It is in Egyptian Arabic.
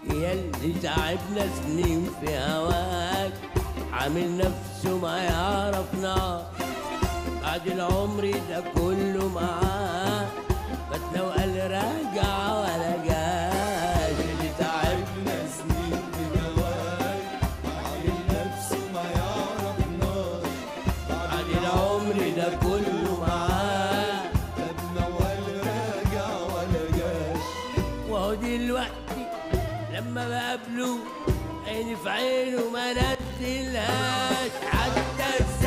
ياللي تعبنا سنين في هواك عامل نفسه ما يعرفنا بعد العمر ده كله معاه باتنا وقال راجع ولا جاش اللي تعبنا سنين في هواك عامل نفسه ما يعرفناش بعد العمر ده كله معاه خدنا ولا راجع ولا جاش وهو دلوقتي لما بقابله عيني في عينه ما ندلهاش حتى